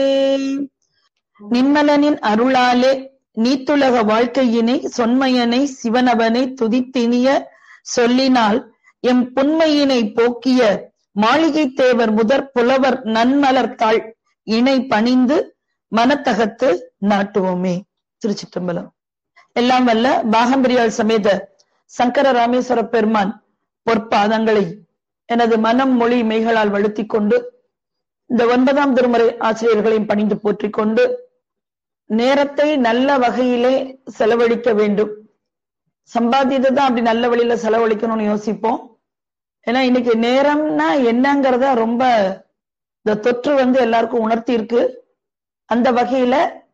நின்மலனின் அருளாலே நீத்துலக வாழ்க்கையினை சொன்மையனை சிவனவனை துதித்தினிய சொல்லினால் எம் புன்மையினை போக்கிய மாளிகை தேவர் முதற் புலவர் நன்மலர் தாள் இணை பணிந்து மனத்தகத்து நாட்டுவோமே திருச்சிற்றம்பலம் எல்லாம் வல்ல பாகம்பிரியாள் சமேத சங்கர ராமேஸ்வர பெருமான் பொற்பாதங்களை எனது மனம் மொழி மெய்களால் வழுத்திக் கொண்டு இந்த ஒன்பதாம் திருமுறை ஆசிரியர்களையும் பணிந்து போற்றிக் கொண்டு நேரத்தை நல்ல வகையிலே செலவழிக்க வேண்டும் சம்பாத்தியத்தை தான் அப்படி நல்ல வழியில செலவழிக்கணும்னு யோசிப்போம் ஏன்னா இன்னைக்கு நேரம்னா என்னங்கிறத ரொம்ப இந்த தொற்று வந்து எல்லாருக்கும் உணர்த்தி இருக்கு அந்த வகையில